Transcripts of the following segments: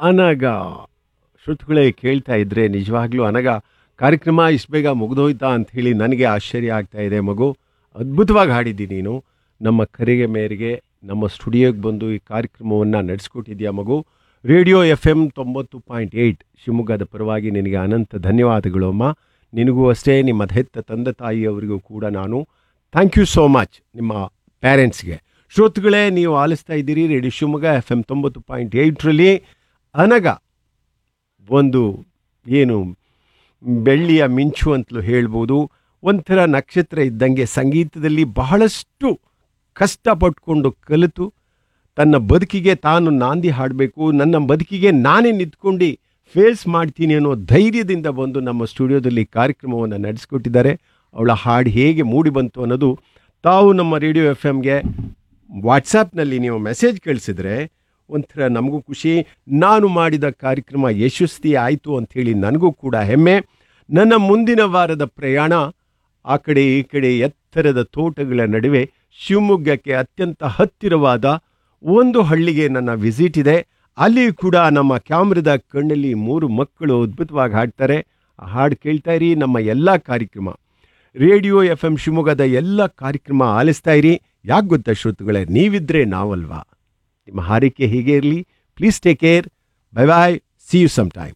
ಅನಗ ಶ್ರುತುಗಳೇ ಕೇಳ್ತಾ ಇದ್ರೆ ನಿಜವಾಗ್ಲೂ ಅನಗ ಕಾರ್ಯಕ್ರಮ ಇಷ್ಟು ಬೇಗ ಮುಗಿದೋಯ್ತಾ ಅಂತ ಹೇಳಿ ನನಗೆ ಆಶ್ಚರ್ಯ ಆಗ್ತಾ ಇದೆ ಮಗು ಅದ್ಭುತವಾಗಿ ಹಾಡಿದ್ದಿ ನೀನು ನಮ್ಮ ಕರೆಗೆ ಮೇರೆಗೆ ನಮ್ಮ ಸ್ಟುಡಿಯೋಗೆ ಬಂದು ಈ ಕಾರ್ಯಕ್ರಮವನ್ನು ನಡೆಸ್ಕೊಟ್ಟಿದ್ಯಾ ಮಗು ರೇಡಿಯೋ ಎಫ್ ಎಮ್ ತೊಂಬತ್ತು ಪಾಯಿಂಟ್ ಏಯ್ಟ್ ಶಿವಮೊಗ್ಗದ ಪರವಾಗಿ ನಿನಗೆ ಅನಂತ ಧನ್ಯವಾದಗಳು ಅಮ್ಮ ನಿನಗೂ ಅಷ್ಟೇ ನಿಮ್ಮ ಹೆತ್ತ ತಂದೆ ತಾಯಿಯವರಿಗೂ ಕೂಡ ನಾನು ಥ್ಯಾಂಕ್ ಯು ಸೋ ಮಚ್ ನಿಮ್ಮ ಪೇರೆಂಟ್ಸ್ಗೆ ಶ್ರೋತೃಗಳೇ ನೀವು ಆಲಿಸ್ತಾ ಇದ್ದೀರಿ ರೇಡಿಯೋ ಶಿವಮೊಗ್ಗ ಎಫ್ ಎಮ್ ತೊಂಬತ್ತು ಪಾಯಿಂಟ್ ಏಯ್ಟ್ರಲ್ಲಿ ಅನಗ ಒಂದು ಏನು ಬೆಳ್ಳಿಯ ಮಿಂಚು ಅಂತಲೂ ಹೇಳ್ಬೋದು ಒಂಥರ ನಕ್ಷತ್ರ ಇದ್ದಂಗೆ ಸಂಗೀತದಲ್ಲಿ ಬಹಳಷ್ಟು ಕಷ್ಟಪಟ್ಕೊಂಡು ಕಲಿತು ತನ್ನ ಬದುಕಿಗೆ ತಾನು ನಾಂದಿ ಹಾಡಬೇಕು ನನ್ನ ಬದುಕಿಗೆ ನಾನೇ ನಿಂತ್ಕೊಂಡು ಫೇಸ್ ಮಾಡ್ತೀನಿ ಅನ್ನೋ ಧೈರ್ಯದಿಂದ ಬಂದು ನಮ್ಮ ಸ್ಟುಡಿಯೋದಲ್ಲಿ ಕಾರ್ಯಕ್ರಮವನ್ನು ನಡೆಸ್ಕೊಟ್ಟಿದ್ದಾರೆ ಅವಳ ಹಾಡು ಹೇಗೆ ಮೂಡಿ ಬಂತು ಅನ್ನೋದು ತಾವು ನಮ್ಮ ರೇಡಿಯೋ ಎಫ್ ಎಮ್ಗೆ ವಾಟ್ಸಪ್ನಲ್ಲಿ ನೀವು ಮೆಸೇಜ್ ಕಳಿಸಿದ್ರೆ ಒಂಥರ ನಮಗೂ ಖುಷಿ ನಾನು ಮಾಡಿದ ಕಾರ್ಯಕ್ರಮ ಯಶಸ್ವಿ ಆಯಿತು ಅಂಥೇಳಿ ನನಗೂ ಕೂಡ ಹೆಮ್ಮೆ ನನ್ನ ಮುಂದಿನ ವಾರದ ಪ್ರಯಾಣ ಆ ಕಡೆ ಈ ಕಡೆ ಎತ್ತರದ ತೋಟಗಳ ನಡುವೆ ಶಿವಮೊಗ್ಗಕ್ಕೆ ಅತ್ಯಂತ ಹತ್ತಿರವಾದ ಒಂದು ಹಳ್ಳಿಗೆ ನನ್ನ ವಿಸಿಟ್ ಇದೆ ಅಲ್ಲಿ ಕೂಡ ನಮ್ಮ ಕ್ಯಾಮ್ರದ ಕಣ್ಣಲ್ಲಿ ಮೂರು ಮಕ್ಕಳು ಅದ್ಭುತವಾಗಿ ಹಾಡ್ತಾರೆ ಆ ಹಾಡು ಕೇಳ್ತಾ ಇರಿ ನಮ್ಮ ಎಲ್ಲ ಕಾರ್ಯಕ್ರಮ ರೇಡಿಯೋ ಎಫ್ ಎಂ ಶಿವಮೊಗ್ಗದ ಎಲ್ಲ ಕಾರ್ಯಕ್ರಮ ಆಲಿಸ್ತಾ ಇರಿ ಯಾಕೆ ಗೊತ್ತಾ ಶ್ರೋತೃಗಳೇ ನೀವಿದ್ರೆ ನಾವಲ್ವಾ ನಿಮ್ಮ ಹಾರೈಕೆ ಹೀಗೆ ಇರಲಿ please take care bye bye see you some time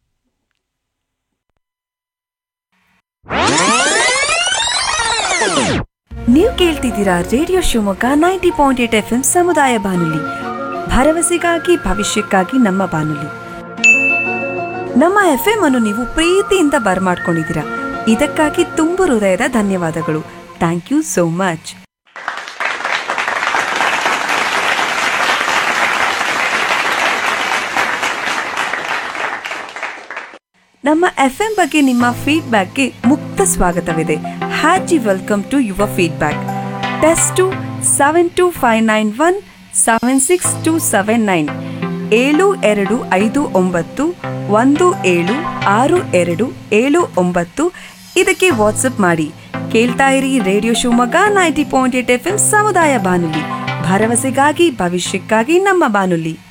ನೀವು ಕೇಳ್ತಿದ್ದೀರಾ radio Shivamogga ninety point eight F M ಸಮುದಾಯ ಬಾನುಲಿ ಭರವಸೆಗಾಗಿ ಭವಿಷ್ಯಕ್ಕಾಗಿ ನಮ್ಮ ಬಾನುಲಿ ನಮ್ಮ ಎಫ್ ಎಂ ಅನ್ನು ನೀವು ಪ್ರೀತಿಯಿಂದ ಬರ್ಮಾಡ್ಕೊಂಡಿದ್ದೀರಾ ಇದಕ್ಕಾಗಿ ತುಂಬು ಹೃದಯದ ಧನ್ಯವಾದಗಳು ಥ್ಯಾಂಕ್ ಯು ಸೋ ಮಚ್ ನಮ್ಮ ಎಫ್ ಎಂ ಬಗ್ಗೆ ನಿಮ್ಮ ಫೀಡ್ಬ್ಯಾಕ್ಗೆ ಮುಕ್ತ ಸ್ವಾಗತವಿದೆ ಹ್ಯಾಜಿ welcome to your feedback text to seven two five nine one seven six two seven nine ಏಳು ಎರಡು ಐದು ಒಂಬತ್ತು ಒಂದು ಏಳು ಆರು ಎರಡು ಏಳು ಒಂಬತ್ತು ಇದಕ್ಕೆ ವಾಟ್ಸಪ್ ಮಾಡಿ ಕೇಳ್ತಾ ಇರಿ radio Shivamogga ninety point eight F M ಸಮುದಾಯ ಬಾನುಲಿ ಭರವಸೆಗಾಗಿ ಭವಿಷ್ಯಕ್ಕಾಗಿ ನಮ್ಮ ಬಾನುಲಿ